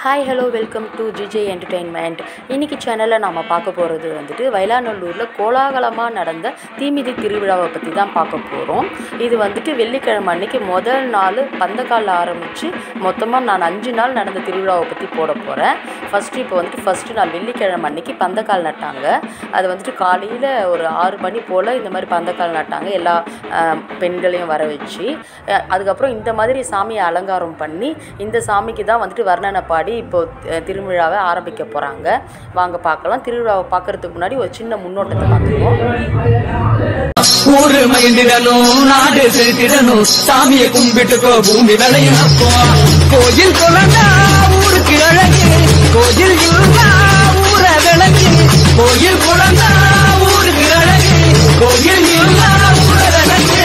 hi hello welcome to GJ entertainment இன்றைக்கி சேனலில் நாம் பார்க்க போகிறது வந்துட்டு வயலாநல்லூரில் கோலாகலமாக நடந்த தீமிதி திருவிழாவை பற்றி தான் பார்க்க போகிறோம் இது வந்துட்டு வெள்ளிக்கிழமை அன்னைக்கு முதல் நாள் பந்தக்காலில் ஆரம்பித்து மொத்தமாக நான் அஞ்சு நாள் நடந்த திருவிழாவை பற்றி போட போகிறேன் ஃபஸ்ட்டு இப்போ வந்துட்டு ஃபஸ்ட்டு நாள் வெள்ளிக்கிழமை அன்னைக்கு பந்தக்கால் நட்டாங்க அது வந்துட்டு காலையில் ஒரு ஆறு மணி போல் இந்த மாதிரி பந்தக்கால் நட்டாங்க எல்லா அஹ், பெண்களையும் வர வச்சு அஹ், அதுக்கப்புறம் இந்த மாதிரி சாமியை அலங்காரம் பண்ணி இந்த சாமிக்கு தான் வந்துட்டு வர்ணனை பாடி இப்போ அஹ், திருவிழாவை ஆரம்பிக்க போகிறாங்க வாங்க பார்க்கலாம் திருவிழாவை பார்க்கறதுக்கு முன்னாடி ஒரு சின்ன முன்னோட்டத்தை பார்த்துருவோம் ஊரு மகிழ்ந்திடணும் நாடு செலுத்திடணும் சாமியை கும்பிட்டுக்கோ பூமி விளையாப்போ கோயில் குழந்தா ஊருக்கு அழகு கோயில் இருந்தா ஊர விளக்கு கோயில் குழந்தா ஊருக்கு அழகு கோயில் இருந்தா ஊர விளக்கு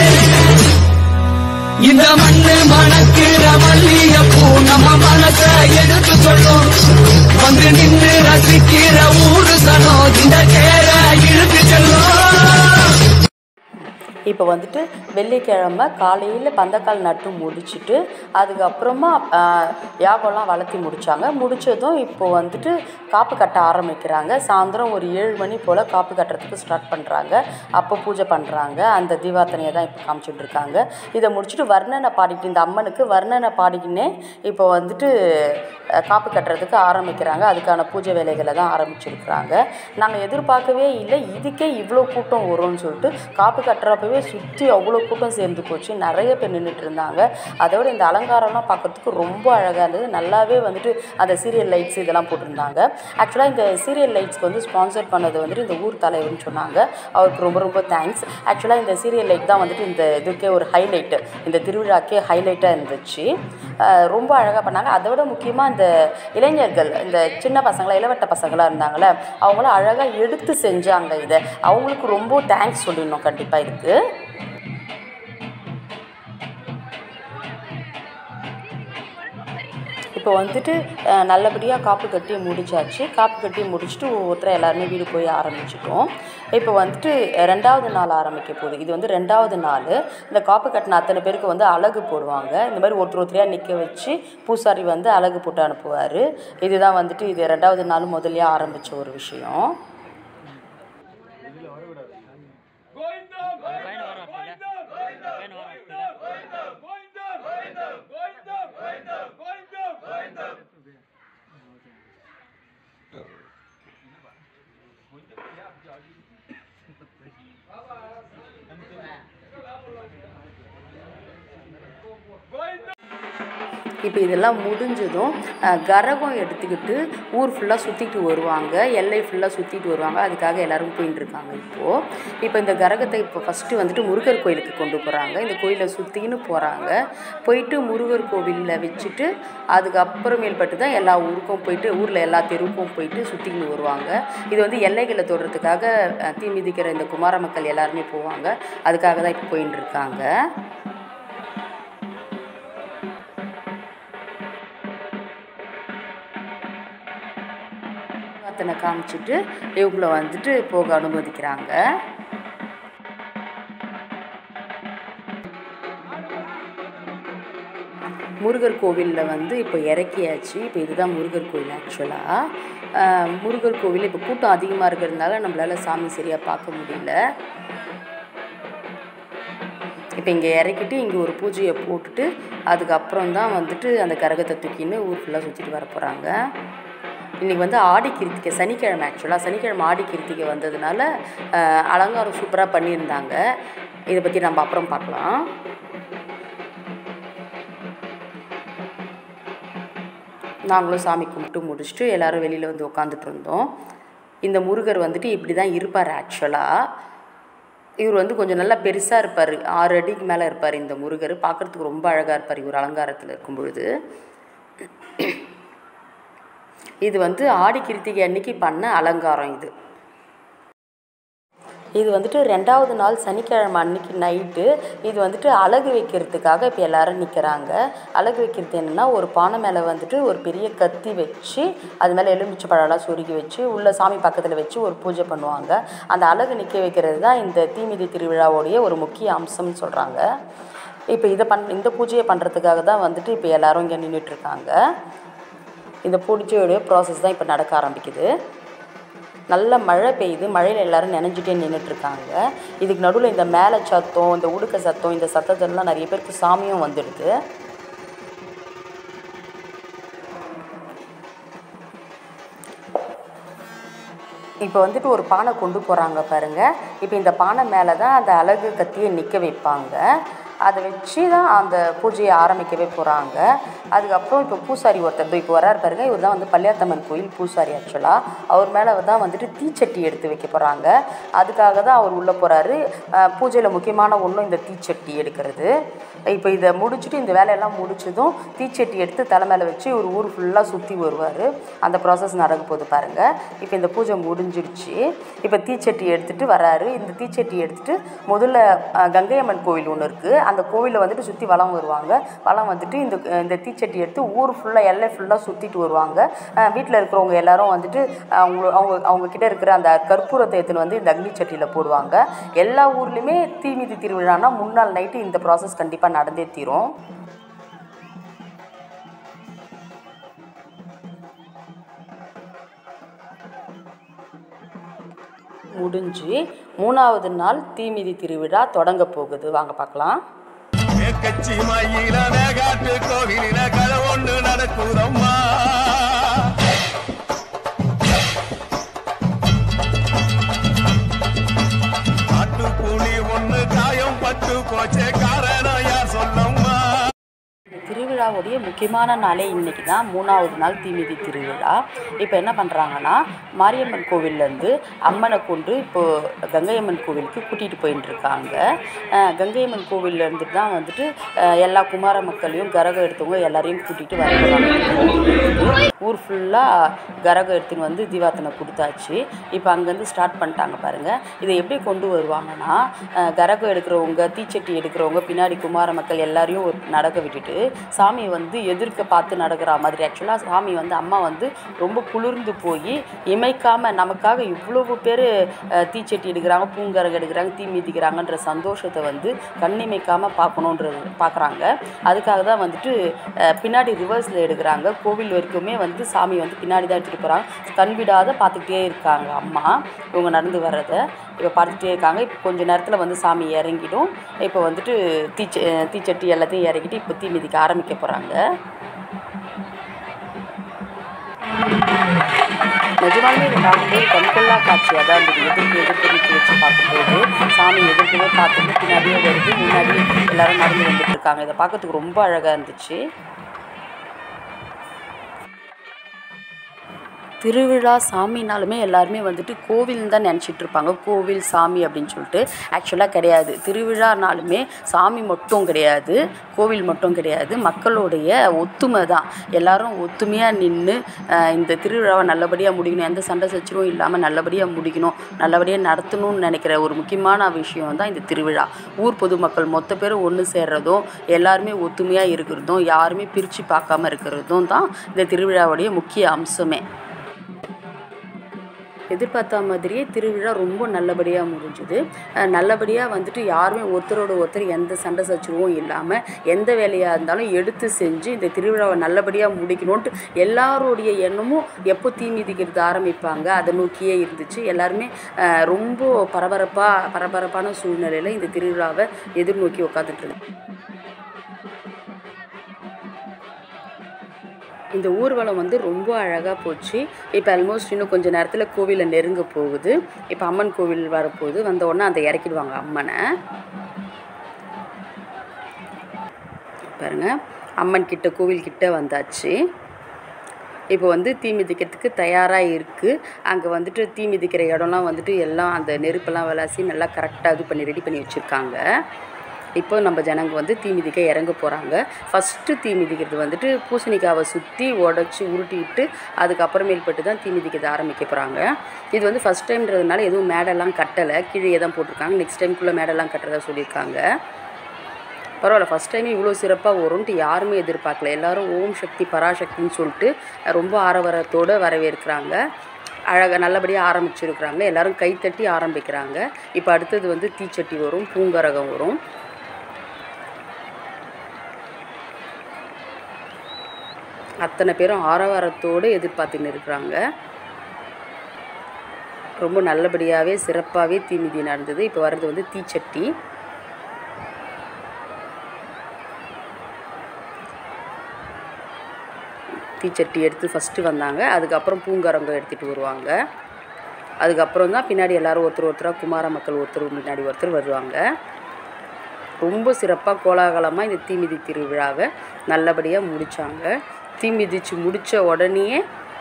இந்த மண்ணு மணக்கிற மல்லியப்பூ நம்ம மனச எடுத்து சொல்லும் வந்து நின்று ரசிக்கிற ஊரு சனம் இந்த கேர இழுத்து செல்லும் இப்போ வந்துட்டு வெள்ளிக்கிழமை காலையில் பந்தக்கால் நட்டு முடிச்சுட்டு அதுக்கப்புறமா ஆஹ், யாகம்லாம் வளர்த்தி முடித்தாங்க முடித்ததும் இப்போ வந்துட்டு காப்பு கட்ட ஆரம்பிக்கிறாங்க சாயந்தரம் ஒரு ஏழு மணி போல் காப்பு கட்டுறதுக்கு ஸ்டார்ட் பண்ணுறாங்க அப்போ பூஜை பண்ணுறாங்க அந்த தீபார்த்தனையை தான் இப்போ காமிச்சிட்டு இருக்காங்க இதை முடிச்சுட்டு வர்ணனை பாடிட்டு இந்த அம்மனுக்கு வர்ணனை பாடிக்கினே இப்போ வந்துட்டு அஹ், காப்பு கட்டுறதுக்கு ஆரம்பிக்கிறாங்க அதுக்கான பூஜை வேலைகளை தான் ஆரம்பிச்சிருக்கிறாங்க நாங்கள் எதிர்பார்க்கவே இல்லை இதுக்கே இவ்வளோ கூட்டம் வரும்னு சொல்லிட்டு காப்பு கட்டுறப்பவே சுற்றி அவ்வளோ கூட்டம் சேர்ந்து போச்சு நிறைய பேர் நின்றுட்டு இருந்தாங்க அதோட இந்த அலங்காரம்லாம் பார்க்கறதுக்கு ரொம்ப அழகாக இருந்தது நல்லாவே வந்துட்டு அந்த சீரியல் லைட்ஸ் இதெல்லாம் போட்டிருந்தாங்க ஆக்சுவலாக இந்த சீரியல் லைட்ஸ்க்கு வந்து ஸ்பான்சர் பண்ணது வந்துட்டு இந்த ஊர் தலைவர்னு சொன்னாங்க அவருக்கு ரொம்ப ரொம்ப தேங்க்ஸ் ஆக்சுவலாக இந்த சீரியல் லைட் தான் வந்துட்டு இந்த இதுக்கே ஒரு ஹைலைட்டு இந்த திருவிழாக்கே ஹைலைட்டாக இருந்துச்சு அஹ் ரொம்ப அழகாக பண்ணாங்க அதை விட முக்கியமாக இந்த இளைஞர்கள் இந்த சின்ன பசங்களா இளவட்ட பசங்களாக இருந்தாங்களே அவங்களாம் அழகாக எடுத்து செஞ்சாங்க இதை அவங்களுக்கு ரொம்ப தேங்க்ஸ் சொல்லிடணும் கண்டிப்பாக இதுக்கு இப்போ வந்துட்டு அஹ், நல்லபடியாக காப்பு கட்டி முடிச்சாச்சு காப்பு கட்டி முடிச்சுட்டு ஒவ்வொருத்தரை எல்லாருமே வீடு போய் ஆரம்பிச்சிட்டோம் இப்போ வந்துட்டு ரெண்டாவது நாள் ஆரம்பிக்க போகுது இது வந்து ரெண்டாவது நாள் இந்த காப்பு கட்டின அத்தனை பேருக்கு வந்து அழகு போடுவாங்க இந்த மாதிரி ஒருத்தர் ஒருத்தரையாக நிற்க வச்சு பூசாரி வந்து அழகு போட்டு அனுப்புவார் இதுதான் வந்துட்டு இது ரெண்டாவது நாள் முதல்லயே ஆரம்பித்த ஒரு விஷயம் இப்போ இதெல்லாம் முடிஞ்சதும் அஹ், கரகம் எடுத்துக்கிட்டு ஊர் ஃபுல்லாக சுற்றிட்டு வருவாங்க எல்லை ஃபுல்லாக சுற்றிட்டு வருவாங்க அதுக்காக எல்லாரும் போயின்னு இருக்காங்க இப்போது இப்போ இந்த கரகத்தை இப்போ ஃபஸ்ட்டு வந்துட்டு முருகர் கோயிலுக்கு கொண்டு போகிறாங்க இந்த கோயிலை சுற்றின்னு போகிறாங்க போயிட்டு முருகர் கோவிலில் வச்சுட்டு அதுக்கப்புறமேல்பட்டு தான் எல்லா ஊருக்கும் போயிட்டு ஊரில் எல்லா தெருவுக்கும் போயிட்டு சுற்றின்னு வருவாங்க இது வந்து எல்லைகளை தொடுறதுக்காக அஹ், தீ மிதிக்கிற இந்த குமார மக்கள் எல்லாருமே போவாங்க அதுக்காக தான் இப்போ போயின்னு இருக்காங்க அத்தனை காமிச்சிட்டு இவங்கள வந்துட்டு போக அனுமதிக்கிறாங்க முருகர் கோவிலில் வந்து இப்போ இறக்கியாச்சு இப்போ இதுதான் முருகர் கோவில் ஆக்சுவலாக முருகர் கோவில் இப்போ கூட்டம் அதிகமாக இருக்கிறதுனால நம்மளால் சாமி சரியாக பார்க்க முடியல இப்போ இங்கே இறக்கிட்டு இங்கே ஒரு பூஜையை போட்டுட்டு அதுக்கப்புறம் தான் வந்துட்டு அந்த கரகத்தை தூக்கின்னு ஊர் ஃபுல்லாக சுற்றிட்டு வர போகிறாங்க இன்றைக்கி வந்து ஆடி கிருத்திகை சனிக்கிழமை ஆக்சுவலாக சனிக்கிழமை ஆடி கிருத்திகை வந்ததுனால அஹ், அலங்காரம் சூப்பராக பண்ணியிருந்தாங்க இதை பற்றி நம்ம அப்புறம் பார்க்கலாம் நாங்களும் சாமி கும்பிட்டு முடிச்சுட்டு எல்லாரும் வெளியில் வந்து உட்காந்துட்டு இருந்தோம் இந்த முருகர் வந்துட்டு இப்படி தான் இருப்பார் ஆக்சுவலாக இவர் வந்து கொஞ்சம் நல்லா பெருசாக இருப்பார் ஆறு அடிக்கு மேலே இருப்பார் இந்த முருகர் பார்க்குறதுக்கு ரொம்ப அழகாக இருப்பார் இவர் அலங்காரத்தில் இருக்கும் பொழுது இது வந்து ஆடி கிருத்திகை அன்னைக்கு பண்ண அலங்காரம் இது இது வந்துட்டு ரெண்டாவது நாள் சனிக்கிழமை அன்னைக்கு நைட்டு இது வந்துட்டு அழகு வைக்கிறதுக்காக இப்போ எல்லாரும் நிற்கிறாங்க அழகு வைக்கிறது என்னென்னா ஒரு பானை மேலே வந்துட்டு ஒரு பெரிய கத்தி வச்சு அது மேலே எலுமிச்சை பழம்லாம் சொருகி வச்சு உள்ள சாமி பக்கத்தில் வச்சு ஒரு பூஜை பண்ணுவாங்க அந்த அழகு நிற்க வைக்கிறது தான் இந்த தீமிதி திருவிழாவுடைய ஒரு முக்கிய அம்சம்னு சொல்கிறாங்க இப்போ இதை பண் இந்த பூஜையை பண்ணுறதுக்காக தான் வந்துட்டு இப்போ எல்லாரும் இங்கே நின்றுட்டுருக்காங்க இந்த பூஜையோடைய ப்ராசஸ் தான் இப்போ நடக்க ஆரம்பிக்குது நல்ல மழை பெய்யுது மழையில் எல்லாரும் நினைஞ்சிட்டே நின்றுட்டுருக்காங்க இதுக்கு நடுவில் இந்த மேலே சத்தம் இந்த உடுக்க சத்தம் இந்த சத்தத்தெல்லாம் நிறைய பேருக்கு சாமியும் வந்துடுது இப்போ வந்துட்டு ஒரு பானை கொண்டு போகிறாங்க பாருங்கள் இப்போ இந்த பானை மேலே தான் அந்த அழகு கத்தியை நிற்க வைப்பாங்க அதை வச்சு தான் அந்த பூஜையை ஆரம்பிக்கவே போகிறாங்க அதுக்கப்புறம் இப்போ பூசாரி ஒருத்தர் இதோ இப்போ வராரு பாருங்க இவர் தான் வந்து பள்ளியாத்தம்மன் கோயில் பூசாரி ஆக்சுவலாக அவர் மேலே தான் வந்துட்டு தீச்சட்டி எடுத்து வைக்க போகிறாங்க அதுக்காக தான் அவர் உள்ளே போகிறாரு பூஜையில் முக்கியமான ஒன்றும் இந்த தீச்சட்டி எடுக்கிறது இப்போ இதை முடிச்சுட்டு இந்த வேலையெல்லாம் முடிச்சதும் தீச்சட்டி எடுத்து தலை மேலே வச்சு ஒரு ஊர் ஃபுல்லாக சுற்றி வருவார் அந்த ப்ராசஸ் நடக்க போகுது பாருங்கள் இப்போ இந்த பூஜை முடிஞ்சிடுச்சு இப்போ தீச்சட்டி எடுத்துகிட்டு வராரு இந்த தீச்சட்டி எடுத்துகிட்டு முதல்ல அஹ், கங்கை அம்மன் கோவில் ஒன்று இருக்குது அந்த கோவிலில் வந்துட்டு சுற்றி வலம் வருவாங்க வலம் வந்துட்டு இந்த இந்த தீச்சட்டி எடுத்து ஊர் ஃபுல்லாக எல்லை ஃபுல்லாக சுற்றிட்டு வருவாங்க வீட்டில் இருக்கிறவங்க எல்லாரும் வந்துட்டு அவங்க அவங்க அவங்க கிட்ட இருக்கிற அந்த கற்பூரத்தை எடுத்துன்னு வந்து இந்த அக்னி சட்டியில் போடுவாங்க எல்லா ஊர்லேயுமே தீமிதி திருவிழானா முன்னாள் நைட்டு இந்த ப்ராசஸ் கண்டிப்பாக நடந்தே தீரும் முடிஞ்சு மூணாவது நாள் தீமிதி திருவிழா தொடங்க போகுது வாங்க பார்க்கலாம் கச்சி மயில மேகாட்டு கோவிலில கதை ஒன்று நடக்குதம்மா காட்டு புலி ஒண்ணு காயம் பட்டு போச்சே காரணம் யார் சொல்லம்மா இந்த திருவிழாவுடைய முக்கியமான நாளே இன்னைக்கு தான் மூணாவது நாள் தீமிதி திருவிழா இப்போ என்ன பண்ணுறாங்கன்னா மாரியம்மன் கோவில்லேருந்து அம்மனை கொண்டு இப்போது கங்கையம்மன் கோவிலுக்கு கூட்டிகிட்டு போயின்னு இருக்காங்க அஹ் கங்கையம்மன் கோவில்லேருந்து தான் வந்துட்டு அஹ் எல்லா குமார மக்களையும் கரகம் எடுத்தவங்க எல்லாரையும் கூட்டிகிட்டு வர ஊர் ஃபுல்லாக கரகம் எடுத்துன்னு வந்து தீபாத்தனை கொடுத்தாச்சு இப்போ அங்கேருந்து ஸ்டார்ட் பண்ணிட்டாங்க பாருங்கள் இதை எப்படி கொண்டு வருவாங்கன்னா அஹ் கரகம் எடுக்கிறவங்க தீச்சட்டி எடுக்கிறவங்க பின்னாடி குமார மக்கள் எல்லாரையும் ஒரு நடக்க விட்டுட்டு சாமியை வந்து எதிர்க்க பார்த்து நடக்கிற மாதிரி ஆக்சுவலாக சாமி வந்து அம்மா வந்து ரொம்ப குளிர்ந்து போய் இமைக்காமல் நமக்காக இவ்வளவு பேர் தீச்சட்டி எடுக்கிறாங்க பூங்கரகம் எடுக்கிறாங்க தீ மிதிக்கிறாங்கன்ற சந்தோஷத்தை வந்து கண்ணிமைக்காமல் பார்க்கணுன்றது பார்க்குறாங்க அதுக்காக தான் வந்துட்டு அஹ், பின்னாடி ரிவர்ஸில் எடுக்கிறாங்க கோவில் வரைக்குமே வந்து சாமி வந்து பின்னாடி தான் எடுத்துகிட்டு போகிறாங்க கண் விடாத பார்த்துக்கிட்டே இருக்காங்க அம்மா இவங்க நடந்து வர்றதை இப்போ பார்த்துட்டே இருக்காங்க இப்போ கொஞ்ச நேரத்தில் வந்து சாமி இறங்கிடும் இப்போ வந்துட்டு தீச்ச தீச்சட்டி எல்லாத்தையும் இறக்கிட்டு இப்போ தீ மிதிக்க ஆரம்பிக்க போகிறாங்க நிஜமாலுமே இதை பார்க்கும்போது கண்கொள்ளா காட்சியாக தான் இருந்தது எதிர்ப்பு எதிர்ப்பு நிற்க வச்சு பார்க்கும்போது சாமி எதிர்க்கவே பார்த்துட்டு பின்னாடியே வருது முன்னாடி எல்லாரும் நடந்து வந்துட்டு இருக்காங்க இதை பார்க்கறதுக்கு ரொம்ப அழகாக இருந்துச்சு திருவிழா சாமினாலுமே எல்லாருமே வந்துட்டு கோவில்னு தான் நினச்சிட்டு இருப்பாங்க கோவில் சாமி அப்படின்னு சொல்லிட்டு ஆக்சுவலாக கிடையாது திருவிழானாலுமே சாமி மட்டும் கிடையாது கோவில் மட்டும் கிடையாது மக்களுடைய ஒத்துமை தான் எல்லாரும் ஒத்துமையாக நின்று இந்த திருவிழாவை நல்லபடியாக முடிக்கணும் எந்த சண்டை சச்சரவும் இல்லாமல் நல்லபடியாக முடிக்கணும் நல்லபடியாக நடத்தணும்னு நினைக்கிற ஒரு முக்கியமான விஷயம் தான் இந்த திருவிழா ஊர் பொதுமக்கள் மொத்த பேரும் ஒன்று சேர்றதும் எல்லாருமே ஒத்துமையாக இருக்கிறதும் யாருமே பிரித்து பார்க்காம இருக்கிறதும் தான் இந்த திருவிழாவுடைய முக்கிய அம்சமே எதிர்பார்த்த மாதிரியே திருவிழா ரொம்ப நல்லபடியாக முடிஞ்சுது அஹ் நல்லபடியாக வந்துட்டு யாருமே ஒருத்தரோட ஒருத்தர் எந்த சண்டை சச்சரவும் இல்லாமல் எந்த வேலையாக இருந்தாலும் எடுத்து செஞ்சு இந்த திருவிழாவை நல்லபடியாக முடிக்கணுன்ட்டு எல்லாருடைய எண்ணமும் எப்போ தீ மிதிக்கிறது ஆரம்பிப்பாங்க அதை நோக்கியே இருந்துச்சு எல்லாருமே அஹ் ரொம்ப பரபரப்பாக பரபரப்பான சூழ்நிலையில் இந்த திருவிழாவை எதிர்நோக்கி உட்காந்துட்டு இருந்தாங்க இந்த ஊர்வலம் வந்து ரொம்ப அழகாக போச்சு இப்போ ஆல்மோஸ்ட் இன்னும் கொஞ்சம் நேரத்தில் கோவிலை நெருங்க போகுது இப்போ அம்மன் கோவில் வரப்போகுது வந்த உடனே அந்த இறக்கிடுவாங்க அம்மனை பாருங்க அம்மன் கிட்ட கோவில் கிட்ட வந்தாச்சு இப்போ வந்து தீ மிதிக்கிறதுக்கு தயாராக இருக்குது அங்கே வந்துட்டு தீ மிதிக்கிற இடம்லாம் வந்துட்டு எல்லாம் அந்த நெருப்பெல்லாம் விளாசி நல்லா கரெக்டாக இது பண்ணி ரெடி பண்ணி வச்சுருக்காங்க இப்போ நம்ம ஜனங்க வந்து தீ மிதிக்க இறங்க போகிறாங்க ஃபஸ்ட்டு தீ மிதிக்கிறது வந்துட்டு பூசணிக்காவை சுற்றி உடச்சி உருட்டிட்டு அதுக்கப்புறமேல்பட்டு தான் தீ மிதிக்கிறது ஆரம்பிக்க போகிறாங்க இது வந்து ஃபஸ்ட் டைம்ன்றதுனால எதுவும் மேடெல்லாம் கட்டலை கீழே தான் போட்டிருக்காங்க நெக்ஸ்ட் டைம்குள்ளே மேடெல்லாம் கட்டுறதா சொல்லியிருக்காங்க பரவாயில்ல ஃபஸ்ட் டைம் இவ்வளோ சிறப்பாக வரும்ன்ட்டு யாருமே எதிர்பார்க்கல எல்லாரும் ஓம் சக்தி பராசக்தின்னு சொல்லிட்டு ரொம்ப ஆரவாரத்தோடு வரவேற்கிறாங்க அழகாக நல்லபடியாக ஆரம்பிச்சிருக்கிறாங்க எல்லாரும் கைத்தட்டி ஆரம்பிக்கிறாங்க இப்போ அடுத்தது வந்து தீச்சட்டி வரும் பூங்கரகம் வரும் அத்தனை பேரும் ஆரவாரத்தோடு எதிர்பார்த்துன்னு இருக்கிறாங்க ரொம்ப நல்லபடியாகவே சிறப்பாகவே தீமிதி நடந்தது இப்போ வர்றது வந்து தீச்சட்டி தீச்சட்டி எடுத்து ஃபஸ்ட்டு வந்தாங்க அதுக்கப்புறம் பூங்கரங்கம் எடுத்துகிட்டு வருவாங்க அதுக்கப்புறம் தான் பின்னாடி எல்லாரும் ஒருத்தர் ஒருத்தராக குமார மக்கள் ஒருத்தர் முன்னாடி ஒருத்தர் வருவாங்க ரொம்ப சிறப்பாக கோலாகலமாக இந்த தீமிதி திருவிழாவை நல்லபடியாக முடித்தாங்க தீ மிதித்து முடித்த உடனேயே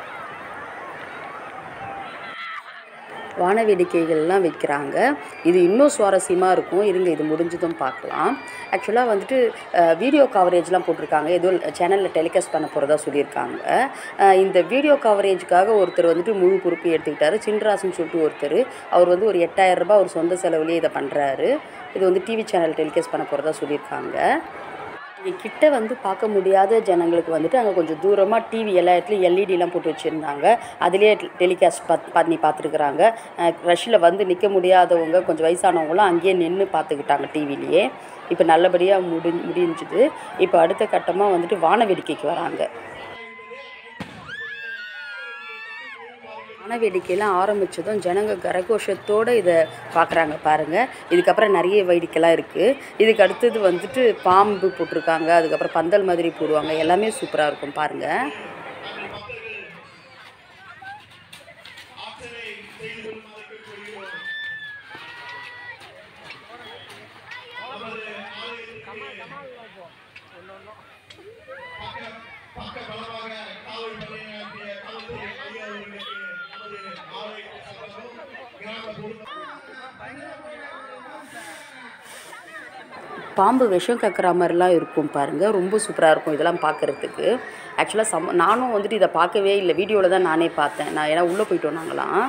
வான வேடிக்கைகள்லாம் வைக்கிறாங்க இது இன்னும் சுவாரஸ்யமாக இருக்கும் இருங்க இது முடிஞ்சதும் பார்க்கலாம் ஆக்சுவலாக வந்துட்டு வீடியோ கவரேஜ்லாம் போட்டிருக்காங்க ஏதோ சேனலில் டெலிகாஸ்ட் பண்ண போகிறதா சொல்லியிருக்காங்க அஹ், இந்த வீடியோ கவரேஜுக்காக ஒருத்தர் வந்துட்டு முழு பொறுப்பு எடுத்துக்கிட்டாரு சின்ராசுன்னு சொல்லிட்டு ஒருத்தர் அவர் வந்து ஒரு எட்டாயிரம் ரூபாய் அவர் சொந்த செலவுலேயே இதை பண்ணுறாரு இது வந்து டிவி சேனல் டெலிகாஸ்ட் பண்ண போகிறதா சொல்லியிருக்காங்க இங்கே கிட்ட வந்து பார்க்க முடியாத ஜனங்களுக்கு வந்துட்டு அங்கே கொஞ்சம் தூரமாக டிவி எல்லா இடத்துலையும் எல்இடிலாம் போட்டு வச்சுருந்தாங்க அதுலேயே டெலிகாஸ்ட் பத் பண்ணி பார்த்துருக்குறாங்க ரஷ்ஷில் வந்து நிற்க முடியாதவங்க கொஞ்சம் வயசானவங்களாம் அங்கேயே நின்று பார்த்துக்கிட்டாங்க டிவிலேயே இப்போ நல்லபடியாக முடி முடிஞ்சுது இப்போ அடுத்த கட்டமாக வந்துட்டு வான வேடிக்கைக்கு வராங்க வான வேடிக்கையெல்லாம் ஆரம்பித்ததும் ஜனங்க கரகோஷத்தோடு இதை பார்க்குறாங்க பாருங்கள் இதுக்கப்புறம் நிறைய வேடிக்கைலாம் இருக்குது இதுக்கு அடுத்தது வந்துட்டு பாம்பு போட்டிருக்காங்க அதுக்கப்புறம் பந்தல் மாதிரி போடுவாங்க எல்லாமே சூப்பராக இருக்கும் பாருங்கள் பாம்பு விஷம் கக்கிற மாதிரிலாம் இருக்கும் பாருங்கள் ரொம்ப சூப்பராக இருக்கும் இதெல்லாம் பார்க்குறதுக்கு ஆக்சுவலாக சம் நானும் வந்துட்டு இதை பார்க்கவே இல்லை வீடியோவில் தான் நானே பார்த்தேன் நான் ஏன்னா உள்ளே போயிட்டோம் நாங்களாம்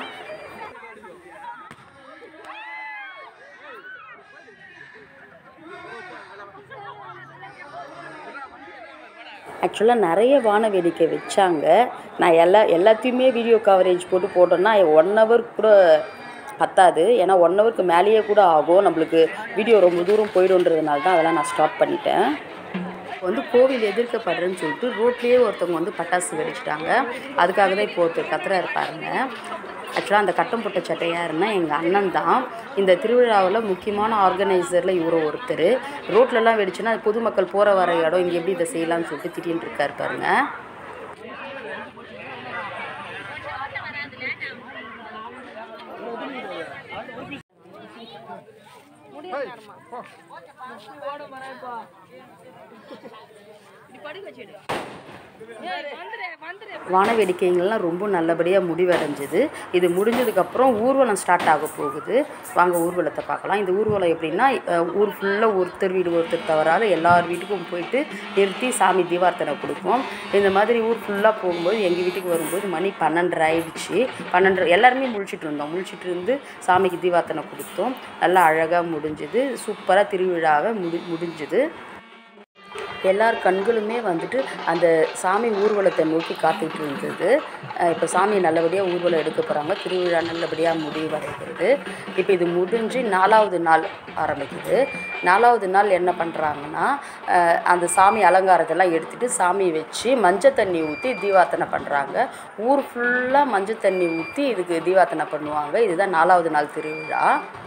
ஆக்சுவலாக நிறைய வான வேடிக்கை வச்சாங்க நான் எல்லா எல்லாத்தையுமே வீடியோ கவரேஜ் போட்டு போட்டோன்னா ஒன் ஹவர் கூட பத்தாது ஏன்னா ஒன் ஹவருக்கு மேலேயே கூட ஆகும் நம்மளுக்கு வீடியோ ரொம்ப தூரம் போயிடுன்றதுனால தான் அதெல்லாம் நான் ஸ்டாப் பண்ணிட்டேன் இப்போ வந்து கோவில் எதிர்க்கப்படுறேன்னு சொல்லிட்டு ரோட்லேயே ஒருத்தவங்க வந்து பட்டாசு வெடிச்சிட்டாங்க அதுக்காக தான் இப்போ ஒருத்தர் கத்துறாரு பாருங்க ஆக்சுவலாக அந்த கட்டம் போட்ட சட்டை யாருன்னா எங்கள் அண்ணன் தான் இந்த திருவிழாவில் முக்கியமான ஆர்கனைசரில் இவரும் ஒருத்தர் ரோட்லலாம் வெடிச்சுன்னா அது பொதுமக்கள் போகிற வர இடம் இங்கே எப்படி இதை செய்யலாம்னு சொல்லிட்டு திட்டின்னு இருக்காரு பாருங்க வான வேடிக்கைகள்லாம் ரொம்ப நல்லபடியாக முடிவடைஞ்சுது இது முடிஞ்சதுக்கப்புறம் ஊர்வலம் ஸ்டார்ட் ஆக போகுது வாங்க ஊர்வலத்தை பார்க்கலாம் இந்த ஊர்வலம் எப்படின்னா அஹ், ஊர் ஃபுல்லாக ஒருத்தர் வீடு ஒருத்தர் தவறாத எல்லார் வீட்டுக்கும் போயிட்டு நிறுத்தி சாமி தீபார்த்தனை கொடுப்போம் இந்த மாதிரி ஊர் ஃபுல்லாக போகும்போது எங்கள் வீட்டுக்கு வரும்போது மணி பன்னெண்டரை ஆயிடுச்சு பன்னெண்டரை எல்லாருமே முழிச்சிட்டு இருந்தோம் முழிச்சிட்டு இருந்து சாமிக்கு தீபார்த்தனை கொடுத்தோம் நல்லா அழகாக முடிஞ்சுது சூப்பராக திருவிழாவை முடி முடிஞ்சுது எல்லார் கண்களுமே வந்துட்டு அந்த சாமி ஊர்வலத்தை நோக்கி காத்துட்டு இருந்தது அஹ் இப்போ சாமியை நல்லபடியாக ஊர்வலம் எடுக்க போகிறாங்க திருவிழா நல்லபடியாக முடிவடைகிறது இப்போ இது முடிஞ்சு நாலாவது நாள் ஆரம்பிக்குது நாலாவது நாள் என்ன பண்ணுறாங்கன்னா அஹ் அந்த சாமி அலங்காரத்தெல்லாம் எடுத்துகிட்டு சாமியை வச்சு மஞ்சள் தண்ணி ஊற்றி தீபார்த்தனை பண்ணுறாங்க ஊர் ஃபுல்லாக மஞ்சள் தண்ணி ஊற்றி இதுக்கு தீபார்த்தனை பண்ணுவாங்க இதுதான் நாலாவது நாள் திருவிழா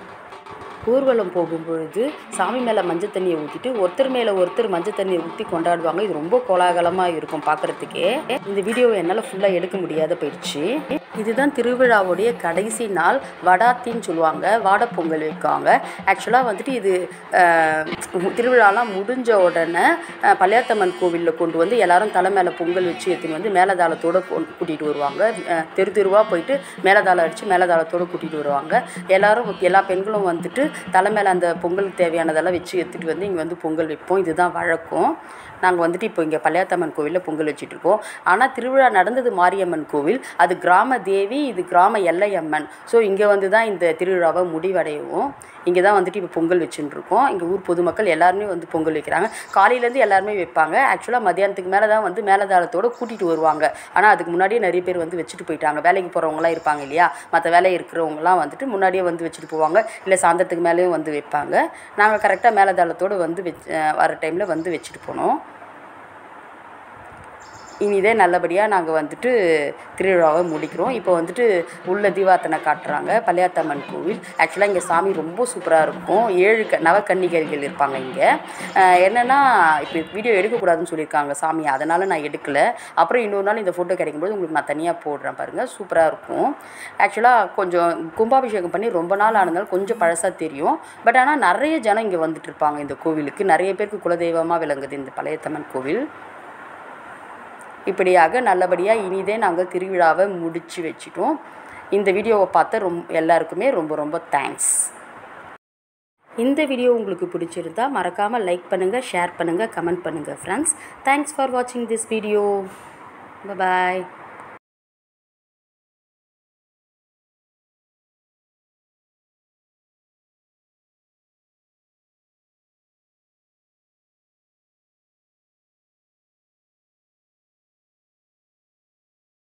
ஊர்வலம் போகும்பொழுது சாமி மேலே மஞ்சள் தண்ணியை ஊற்றிட்டு ஒருத்தர் மேலே ஒருத்தர் மஞ்சள் தண்ணியை ஊற்றி கொண்டாடுவாங்க இது ரொம்ப கோலாகலமாக இருக்கும் பார்க்குறதுக்கே இந்த வீடியோவை என்னால் ஃபுல்லாக எடுக்க முடியாத போயிடுச்சு இதுதான் திருவிழாவுடைய கடைசி நாள் வடாத்தின்னு சொல்லுவாங்க வாடை பொங்கல் வைக்காங்க ஆக்சுவலாக வந்துட்டு இது அஹ், திருவிழாலாம் முடிஞ்ச உடனே அஹ், பள்ளியாத்தம்மன் கோவிலில் கொண்டு வந்து எல்லாரும் தலை மேலே பொங்கல் வச்சு எடுத்துன்னு வந்து மேலதாளத்தோடு கூட்டிகிட்டு வருவாங்க அஹ், தெரு தெருவாக போயிட்டு மேலதாளம் அடித்து மேலதாளத்தோடு கூட்டிகிட்டு வருவாங்க எல்லாரும் எல்லா பெண்களும் வந்துட்டு தலை மேலே அந்த பொங்கலுக்கு தேவையானதெல்லாம் வச்சு எடுத்துகிட்டு வந்து இங்கே வந்து பொங்கல் வைப்போம் இதுதான் வழக்கம் நாங்கள் வந்துட்டு இப்போ இங்கே பள்ளியாத்தம்மன் கோவிலில் பொங்கல் வச்சுட்டு இருக்கோம் ஆனால் திருவிழா நடந்தது மாரியம்மன் கோவில் அது கிராம தேவி இது கிராம எல்லையம்மன் ஸோ இங்கே வந்து தான் இந்த திருவிழாவை முடிவடையும் இங்கே தான் வந்துட்டு இப்போ பொங்கல் வச்சுட்டு இருக்கோம் இங்கே ஊர் பொதுமக்கள் எல்லாருமே வந்து பொங்கல் வைக்கிறாங்க காலையிலேருந்து எல்லாருமே வைப்பாங்க ஆக்சுவலாக மதியானத்துக்கு மேலே தான் வந்து மேலதாளத்தோடு கூட்டிகிட்டு வருவாங்க ஆனால் அதுக்கு முன்னாடியே நிறைய பேர் வந்து வச்சுட்டு போயிட்டாங்க வேலைக்கு போகிறவங்களாம் இருப்பாங்க இல்லையா மற்ற வேலை இருக்கிறவங்களாம் வந்துட்டு முன்னாடியே வந்து வச்சுட்டு போவாங்க இல்லை சாயந்தரத்துக்கு மேலேயும் வந்து வைப்பாங்க நாங்கள் கரெக்டாக மேலதாளத்தோடு வந்து வச் அஹ் வர டைமில் வந்து வச்சுட்டு போனோம் இனிதே நல்லபடியாக நாங்கள் வந்துட்டு திருவிழாவை முடிக்கிறோம் இப்போ வந்துட்டு உள்ள தீபார்த்தனை காட்டுறாங்க பள்ளியாத்தம்மன் கோவில் ஆக்சுவலாக இங்கே சாமி ரொம்ப சூப்பராக இருக்கும் ஏழு க நவக்கன்னிகைகள் இருப்பாங்க இங்கே என்னென்னா இப்போ வீடியோ எடுக்கக்கூடாதுன்னு சொல்லியிருக்காங்க சாமி அதனால் நான் எடுக்கலை அப்புறம் இன்னொரு நாள் இந்த ஃபோட்டோ கிடைக்கும்போது உங்களுக்கு நான் தனியாக போடுறேன் பாருங்கள் சூப்பராக இருக்கும் ஆக்சுவலாக கொஞ்சம் கும்பாபிஷேகம் பண்ணி ரொம்ப நாள் ஆனதால் கொஞ்சம் பழசாக தெரியும் பட் ஆனால் நிறைய ஜனம் இங்கே வந்துட்டு இருப்பாங்க இந்த கோவிலுக்கு நிறைய பேருக்கு குலதெய்வமாக விளங்குது இந்த பழையத்தம்மன் கோவில் இப்படியாக நல்லபடியாக இனிதே நாங்கள் திருவிழாவை முடித்து வச்சிட்டோம் இந்த வீடியோவை பார்த்த ரொம் எல்லாருக்குமே ரொம்ப ரொம்ப தேங்க்ஸ் இந்த வீடியோ உங்களுக்கு பிடிச்சிருந்தா மறக்காமல் லைக் பண்ணுங்கள் ஷேர் பண்ணுங்கள் கமெண்ட் பண்ணுங்கள் ஃப்ரெண்ட்ஸ் தேங்க்ஸ் ஃபார் வாட்சிங் திஸ் வீடியோ பாய்